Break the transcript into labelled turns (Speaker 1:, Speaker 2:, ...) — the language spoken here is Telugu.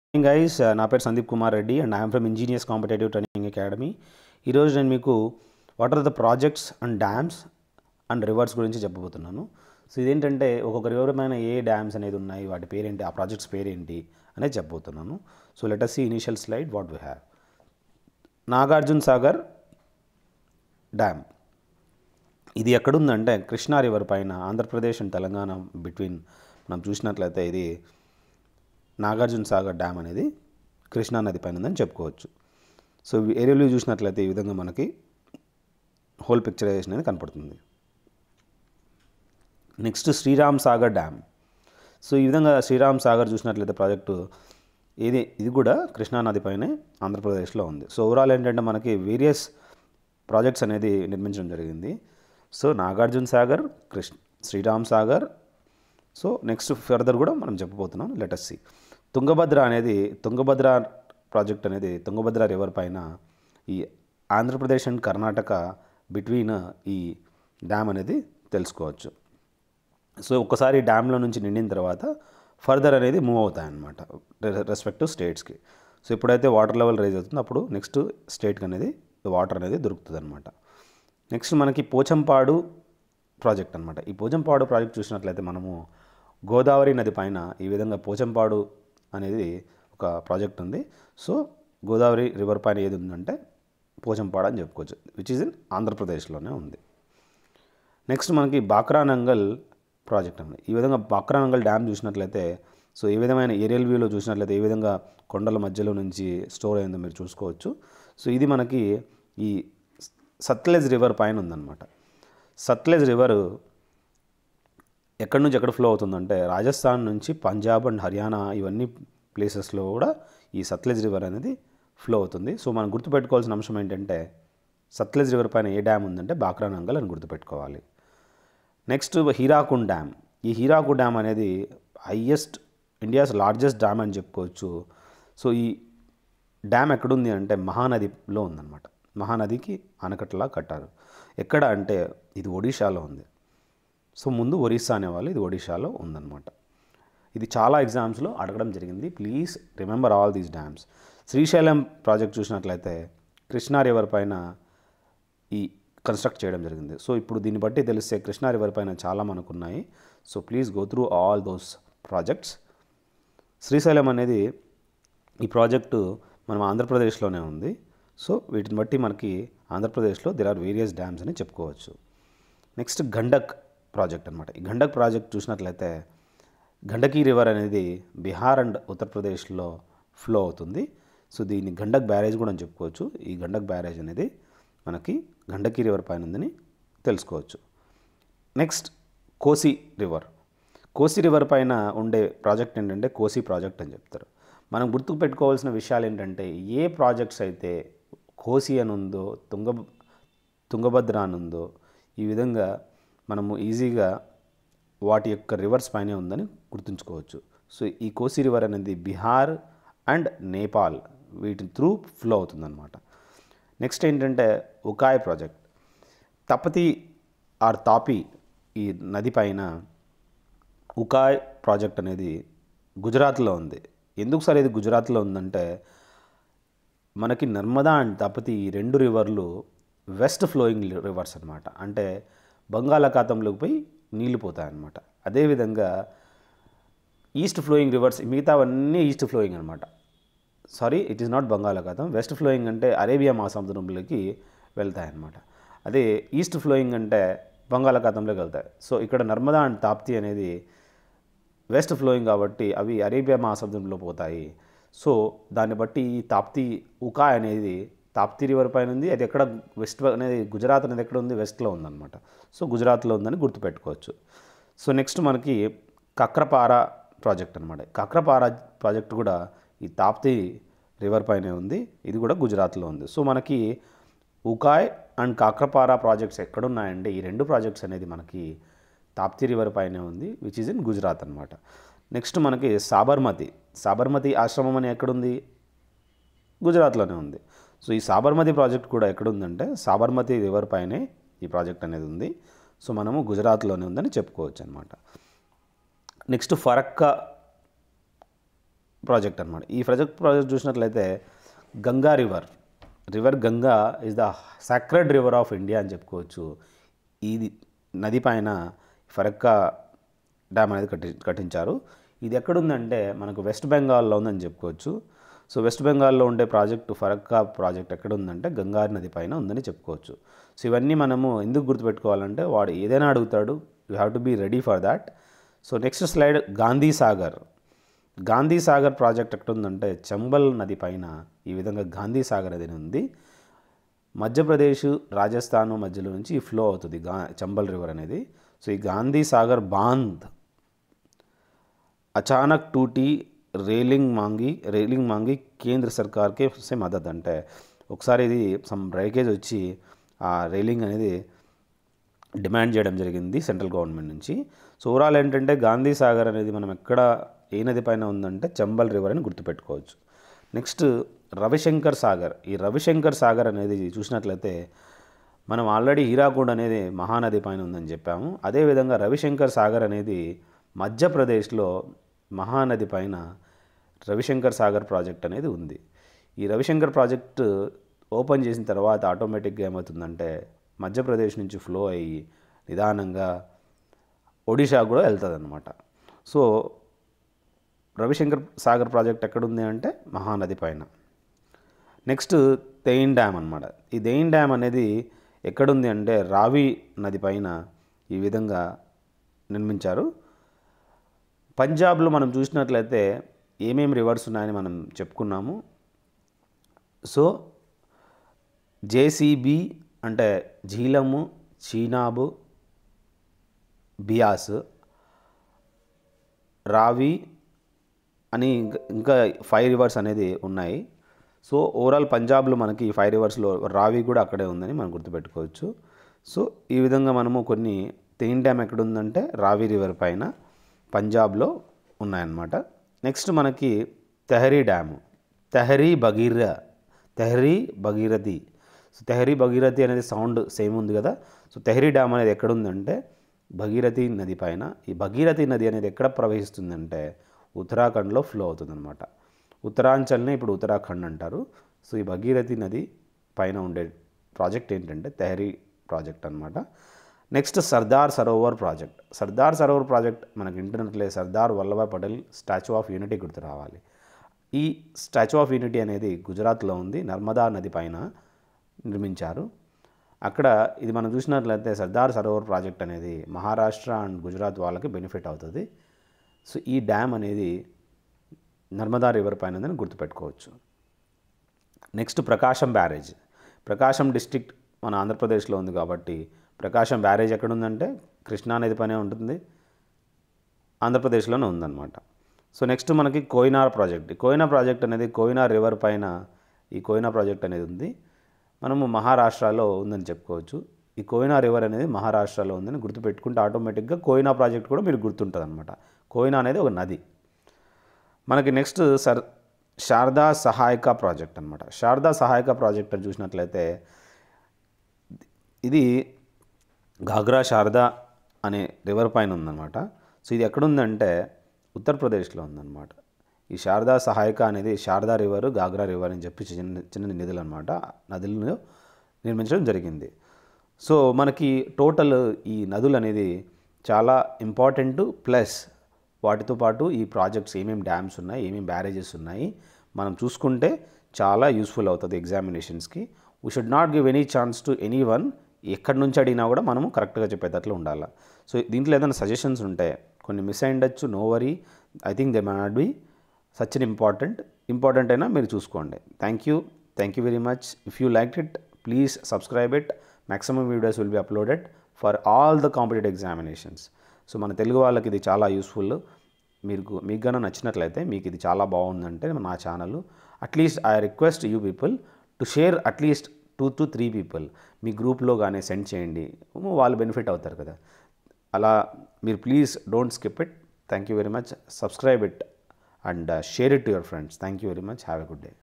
Speaker 1: మార్నింగ్ గైస్ నా పేరు Sandeep Kumar Reddy and I'm from engineers competitive training academy ఈరోజు నేను మీకు what are the projects and dams and rivers గురించి చెప్పబోతున్నాను సో ఇదేంటంటే ఒక్కొక్క రివర్ పైన ఏ డ్యామ్స్ అనేది ఉన్నాయి వాటి పేరేంటి ఆ ప్రాజెక్ట్స్ పేరేంటి అనేది చెప్పబోతున్నాను so let us see initial slide what we have Nagarjuna Sagar dam ఇది ఎక్కడుందంటే కృష్ణా రివర్ పైన ఆంధ్రప్రదేశ్ అండ్ తెలంగాణ బిట్వీన్ మనం చూసినట్లయితే ఇది నాగార్జున సాగర్ డ్యామ్ అనేది కృష్ణా నది పైన ఉందని చెప్పుకోవచ్చు సో ఏరియాలో చూసినట్లయితే ఈ విధంగా మనకి హోల్ పిక్చరైజేషన్ అనేది కనపడుతుంది next Sriram Sagar dam so ఈ విధంగా శ్రీరామ్ సాగర్ చూసినట్లయితే ప్రాజెక్టు ఇది ఇది కూడా కృష్ణా నది పైనే ఆంధ్రప్రదేశ్లో ఉంది సో ఓవరాల్ ఏంటంటే మనకి వేరియస్ ప్రాజెక్ట్స్ అనేది నిర్మించడం జరిగింది so Nagarjuna Sagar Krishna Sriram Sagar so next further కూడా మనం చెప్పబోతున్నాం లెటస్ సి తుంగభద్ర అనేది తుంగభద్ర ప్రాజెక్ట్ అనేది తుంగభద్ర రివర్ పైన ఈ ఆంధ్రప్రదేశ్ అండ్ కర్ణాటక బిట్వీన్ ఈ డ్యామ్ అనేది తెలుసుకోవచ్చు సో ఒక్కసారి డ్యామ్లో నుంచి నిండిన తర్వాత ఫర్దర్ అనేది మూవ్ అవుతాయన్నమాట రెస్పెక్టివ్ స్టేట్స్కి సో ఎప్పుడైతే వాటర్ లెవెల్ రైజ్ అవుతుందో అప్పుడు నెక్స్ట్ స్టేట్కి అనేది వాటర్ అనేది దొరుకుతుంది అనమాట నెక్స్ట్ మనకి పోచంపాడు ప్రాజెక్ట్ అనమాట ఈ పోచంపాడు ప్రాజెక్ట్ చూసినట్లయితే మనము గోదావరి నది పైన ఈ విధంగా పోచంపాడు అనేది ఒక ప్రాజెక్ట్ ఉంది సో గోదావరి రివర్ పైన ఏది ఉందంటే పోచంపాడు అని చెప్పుకోవచ్చు విచ్ ఇస్ ఇన్ ఆంధ్రప్రదేశ్లోనే ఉంది నెక్స్ట్ మనకి బాక్రానంగల్ ప్రాజెక్ట్ ఉంది ఈ విధంగా బాక్రానంగల్ డ్యామ్ చూసినట్లయితే సో ఏ విధమైన ఏరియల్ వ్యూలో చూసినట్లయితే ఏ విధంగా కొండల మధ్యలో నుంచి స్టోర్ అయిందో మీరు చూసుకోవచ్చు సో ఇది మనకి ఈ సత్లెజ్ రివర్ పైన ఉందన్నమాట సత్లెజ్ రివర్ ఎక్కడి నుంచి ఎక్కడ ఫ్లో అవుతుందంటే రాజస్థాన్ నుంచి పంజాబ్ అండ్ హర్యానా ఇవన్నీ ప్లేసెస్లో కూడా ఈ సత్లెజ్ రివర్ అనేది ఫ్లో అవుతుంది సో మనం గుర్తుపెట్టుకోవాల్సిన అంశం ఏంటంటే సత్లెజ్ రివర్ పైన ఏ డ్యామ్ ఉందంటే బాక్రానంగల్ అని గుర్తుపెట్టుకోవాలి నెక్స్ట్ హీరాకుండ్ డ్యామ్ ఈ హీరాకుండ్ డ్యామ్ అనేది హయ్యెస్ట్ ఇండియాస్ లార్జెస్ట్ డ్యామ్ అని చెప్పుకోవచ్చు సో ఈ డ్యామ్ ఎక్కడుంది అంటే మహానదిలో ఉందన్నమాట మహానదికి ఆనకట్టలా కట్టారు ఎక్కడ అంటే ఇది ఒడిషాలో ఉంది సో ముందు ఒరిస్సా అనేవాళ్ళు ఇది ఒడిషాలో ఉందన్నమాట ఇది చాలా ఎగ్జామ్స్లో అడగడం జరిగింది please remember all these dams Srisailam project చూసినట్లయితే కృష్ణా రివర్ పైన ఈ కన్స్ట్రక్ట్ చేయడం జరిగింది సో ఇప్పుడు దీన్ని బట్టి తెలిస్తే కృష్ణా రివర్ పైన చాలా మనకు ఉన్నాయి so please go through all those projects Srisailam అనేది ఈ ప్రాజెక్టు మనం ఆంధ్రప్రదేశ్లోనే ఉంది సో వీటిని బట్టి మనకి ఆంధ్రప్రదేశ్లో దెర్ ఆర్ వేరియస్ డ్యామ్స్ అని చెప్పుకోవచ్చు నెక్స్ట్ గండక్ ప్రాజెక్ట్ అనమాట ఈ గండక్ ప్రాజెక్ట్ చూసినట్లయితే గండకీ రివర్ అనేది బీహార్ అండ్ ఉత్తరప్రదేశ్లో ఫ్లో అవుతుంది సో దీన్ని గండక్ బ్యారేజ్ కూడా అని చెప్పుకోవచ్చు ఈ గండక్ బ్యారేజ్ అనేది మనకి గండకీ రివర్ పైన ఉందని తెలుసుకోవచ్చు నెక్స్ట్ కోసి రివర్ కోసి రివర్ పైన ఉండే ప్రాజెక్ట్ ఏంటంటే కోసి ప్రాజెక్ట్ అని చెప్తారు మనం గుర్తుకు పెట్టుకోవాల్సిన విషయాలు ఏంటంటే ఏ ప్రాజెక్ట్స్ అయితే కోసి అని ఉందో తుంగ తుంగభద్ర అని ఉందో ఈ విధంగా మనము ఈజీగా వాటి యొక్క రివర్స్ పైనే ఉందని గుర్తుంచుకోవచ్చు సో ఈ కోసి రివర్ అనేది బీహార్ అండ్ నేపాల్ వీటి త్రూ ఫ్లో అవుతుందన్నమాట నెక్స్ట్ ఏంటంటే ఉకాయ్ ప్రాజెక్ట్ తపతి ఆర్ తాపి ఈ నది పైన ఉకాయ్ ప్రాజెక్ట్ అనేది గుజరాత్లో ఉంది ఎందుకు సార్ ఇది గుజరాత్లో ఉందంటే మనకి నర్మదా అండ్ తపతి ఈ రెండు రివర్లు వెస్ట్ ఫ్లోయింగ్ రివర్స్ అనమాట అంటే బంగాళాఖాతంలోకి పోయి నీళ్ళు పోతాయి అన్నమాట అదేవిధంగా ఈస్ట్ ఫ్లోయింగ్ రివర్స్ మిగతావన్నీ ఈస్ట్ ఫ్లోయింగ్ అనమాట సారీ ఇట్ ఈస్ నాట్ బంగాళాఖాతం వెస్ట్ ఫ్లోయింగ్ అంటే అరేబియా మహాసముద్రంలోకి వెళ్తాయి అన్నమాట అదే ఈస్ట్ ఫ్లోయింగ్ అంటే బంగాళాఖాతంలోకి వెళ్తాయి సో ఇక్కడ నర్మదా అండ్ తాప్తి అనేది వెస్ట్ ఫ్లోయింగ్ కాబట్టి అవి అరేబియా మహాసముద్రంలో పోతాయి సో దాన్ని బట్టి ఈ తాప్తి ఉకా అనేది తాప్తి రివర్ పైన ఉంది అది ఎక్కడ వెస్ట్ అనేది గుజరాత్ అనేది ఎక్కడ ఉంది వెస్ట్లో ఉందన్నమాట సో గుజరాత్లో ఉందని గుర్తుపెట్టుకోవచ్చు సో నెక్స్ట్ మనకి కక్రపార ప్రాజెక్ట్ అనమాట కక్రపార ప్రాజెక్ట్ కూడా ఈ తాప్తి రివర్ పైనే ఉంది ఇది కూడా గుజరాత్లో ఉంది సో మనకి ఉకాయ్ అండ్ కాక్రపార ప్రాజెక్ట్స్ ఎక్కడున్నాయంటే ఈ రెండు ప్రాజెక్ట్స్ అనేది మనకి తాప్తి రివర్ పైనే ఉంది విచ్ ఈజ్ ఇన్ గుజరాత్ అనమాట నెక్స్ట్ మనకి సాబర్మతి సాబర్మతి ఆశ్రమం అని ఎక్కడుంది గుజరాత్లోనే ఉంది సో ఈ సాబర్మతి ప్రాజెక్ట్ కూడా ఎక్కడుందంటే సాబర్మతి రివర్ పైనే ఈ ప్రాజెక్ట్ అనేది ఉంది సో మనము గుజరాత్లోనే ఉందని చెప్పుకోవచ్చు అనమాట నెక్స్ట్ ఫరక్కా ప్రాజెక్ట్ అనమాట ఈ ప్రాజెక్ట్ ప్రాజెక్ట్ చూసినట్లయితే Ganga river river Ganga is the sacred river of India అని చెప్పుకోవచ్చు ఇది నది పైన ఫరక్కా డ్యామ్ అనేది కట్టి కట్టించారు ఇది ఎక్కడుందంటే మనకు వెస్ట్ బెంగాల్లో ఉందని చెప్పుకోవచ్చు సో వెస్ట్ బెంగాల్లో ఉండే ప్రాజెక్టు ఫరక్కా ప్రాజెక్ట్ ఎక్కడ ఉందంటే గంగారి నది పైన ఉందని చెప్పుకోవచ్చు సో ఇవన్నీ మనము ఎందుకు గుర్తుపెట్టుకోవాలంటే వాడు ఏదైనా అడుగుతాడు you have to be ready for that so next slide Gandhi Sagar Gandhi Sagar project ఎక్కడ ఉందంటే చంబల్ నది పైన ఈ విధంగా గాంధీ సాగర్ అనేది ఉంది మధ్యప్రదేశ్ రాజస్థాన్ మధ్యలో నుంచి ఈ ఫ్లో అవుతుంది గా చంబల్ రివర్ అనేది సో ఈ గాంధీ సాగర్ బాంద్ अचानक टूटी రేలింగ్ మాంగి రేలింగ్ మాంగి కేంద్ర సర్కార్కే సే మద్దతు అంటే ఒకసారి ఇది సమ్ బ్రేకేజ్ వచ్చి ఆ రైలింగ్ అనేది డిమాండ్ చేయడం జరిగింది సెంట్రల్ గవర్నమెంట్ నుంచి సో ఓవరాల్ ఏంటంటే గాంధీ సాగర్ అనేది మనం ఎక్కడ ఏ నది పైన ఉందంటే చంబల్ రివర్ అని గుర్తుపెట్టుకోవచ్చు నెక్స్ట్ రవిశంకర్ సాగర్ ఈ రవిశంకర్ సాగర్ అనేది చూసినట్లయితే మనం ఆల్రెడీ హీరాకుండ్ అనేది మహానది పైన ఉందని చెప్పాము అదేవిధంగా రవిశంకర్ సాగర్ అనేది మధ్యప్రదేశ్లో మహానది పైన రవిశంకర్ సాగర్ ప్రాజెక్ట్ అనేది ఉంది ఈ రవిశంకర్ ప్రాజెక్ట్ ఓపెన్ చేసిన తర్వాత ఆటోమేటిక్గా ఏమవుతుందంటే మధ్యప్రదేశ్ నుంచి ఫ్లో అయ్యి నిదానంగా ఒడిషా కూడా వెళ్తుంది అనమాట సో రవిశంకర్ సాగర్ ప్రాజెక్ట్ ఎక్కడుంది అంటే మహానది పైన నెక్స్ట్ తెయిన్ డ్యామ్ అనమాట ఈ తెయిన్ డ్యామ్ అనేది ఎక్కడుంది అంటే రావి నది పైన ఈ విధంగా నిర్మించారు పంజాబ్లో మనం చూసినట్లయితే ఏమేమి రివర్స్ ఉన్నాయని మనం చెప్పుకున్నాము సో జేసీబీ అంటే జీలము చీనాబు బియాస్ రావి అని ఇంక- ఇంకా ఫైవ్ రివర్స్ అనేది ఉన్నాయి సో ఓవరాల్ పంజాబ్లో మనకి ఈ ఫైవ్ రివర్స్లో రావి కూడా అక్కడే ఉందని మనం గుర్తుపెట్టుకోవచ్చు సో ఈ విధంగా మనము కొన్ని తెయిన్ డ్యామ్ ఎక్కడ ఉందంటే రావి రివర్ పైన పంజాబ్లో ఉన్నాయన్నమాట నెక్స్ట్ మనకి తెహరీ డ్యాము తెహరీ భగీర తెహరీ భగీరథి సో తెహరీ భగీరథి అనేది సౌండ్ సేమ్ ఉంది కదా సో తెహరీ డ్యామ్ అనేది ఎక్కడుందంటే భగీరథి నది పైన ఈ భగీరథి నది అనేది ఎక్కడ ప్రవహిస్తుందంటే ఉత్తరాఖండ్లో ఫ్లో అవుతుందన్నమాట ఉత్తరాంచల్ని ఇప్పుడు ఉత్తరాఖండ్ అంటారు సో ఈ భగీరథి నది పైన ఉండే ప్రాజెక్ట్ ఏంటంటే తెహరీ ప్రాజెక్ట్ అనమాట next Sardar Sarovar project Sardar Sarovar project మనకి ఇంటర్నెట్లో Sardar Vallabhbhai Patel statue of unity గుర్తు రావాలి ఈ స్టాచ్యూ ఆఫ్ యూనిటీ అనేది గుజరాత్లో ఉంది నర్మదా నది పైన నిర్మించారు అక్కడ ఇది మనం చూసినట్లయితే సర్దార్ సరోవర్ ప్రాజెక్ట్ అనేది మహారాష్ట్ర అండ్ గుజరాత్ వాళ్ళకి బెనిఫిట్ అవుతుంది సో ఈ డ్యామ్ అనేది నర్మదా రివర్ పైన ఉందని గుర్తుపెట్టుకోవచ్చు next Prakasam barrage Prakasam district మన ఆంధ్రప్రదేశ్లో ఉంది కాబట్టి ప్రకాశం బ్యారేజ్ ఎక్కడ ఉందంటే కృష్ణా నది పైనే ఉంటుంది ఆంధ్రప్రదేశ్లోనే ఉందన్నమాట సో నెక్స్ట్ మనకి కోయినార్ ప్రాజెక్ట్ ఈ కోయినా ప్రాజెక్ట్ అనేది కోయినా రివర్ పైన ఈ కోయినా ప్రాజెక్ట్ అనేది ఉంది మనము మహారాష్ట్రలో ఉందని చెప్పుకోవచ్చు ఈ కోయినా రివర్ అనేది మహారాష్ట్రలో ఉందని గుర్తుపెట్టుకుంటే ఆటోమేటిక్గా కోయినా ప్రాజెక్ట్ కూడా మీరు గుర్తుంటుంది అనమాట కోయినా అనేది ఒక నది మనకి నెక్స్ట్ సర్ శారదా సహాయక ప్రాజెక్ట్ అనమాట శారదా సహాయక ప్రాజెక్ట్ అని చూసినట్లయితే ఇది ఘాగ్రా శారదా అనే రివర్ పైన ఉందన్నమాట సో ఇది ఎక్కడుందంటే ఉత్తరప్రదేశ్లో ఉందన్నమాట ఈ శారదా సహాయక అనేది శారదా రివర్ గాగ్రా రివర్ అని చెప్పి చిన్న చిన్న నిధులు అనమాట నదులను నిర్మించడం జరిగింది సో మనకి టోటల్ ఈ నదులు అనేది చాలా ఇంపార్టెంట్ ప్లస్ వాటితో పాటు ఈ ప్రాజెక్ట్స్ ఏమేమి డ్యామ్స్ ఉన్నాయి ఏమేమి బ్యారేజెస్ ఉన్నాయి మనం చూసుకుంటే చాలా యూస్ఫుల్ అవుతుంది ఎగ్జామినేషన్స్కి we should not give any chance to any one ఎక్కడి నుంచి అడిగినా కూడా మనము కరెక్ట్గా చెప్పేటట్లు ఉండాలి సో దీంట్లో ఏదైనా సజెషన్స్ ఉంటే కొన్ని మిస్ అయ్యిండొచ్చు no worry I think they may not be such unimportant important అయినా మీరు చూసుకోండి thank you thank you very much if you like it please subscribe it maximum videos will be uploaded for all the competitive examinations so మన తెలుగు వాళ్ళకి ఇది చాలా యూస్ఫుల్ మీకు మీకు కన్నా నచ్చినట్లయితే మీకు ఇది చాలా బాగుందంటే నా channel at least I request you people to share at least two to three people మీ గ్రూప్లో కానీ సెండ్ చేయండి వాళ్ళు బెనిఫిట్ అవుతారు కదా అలా మీరు please don't skip it thank you very much subscribe it and share it to your friends thank you very much have a good day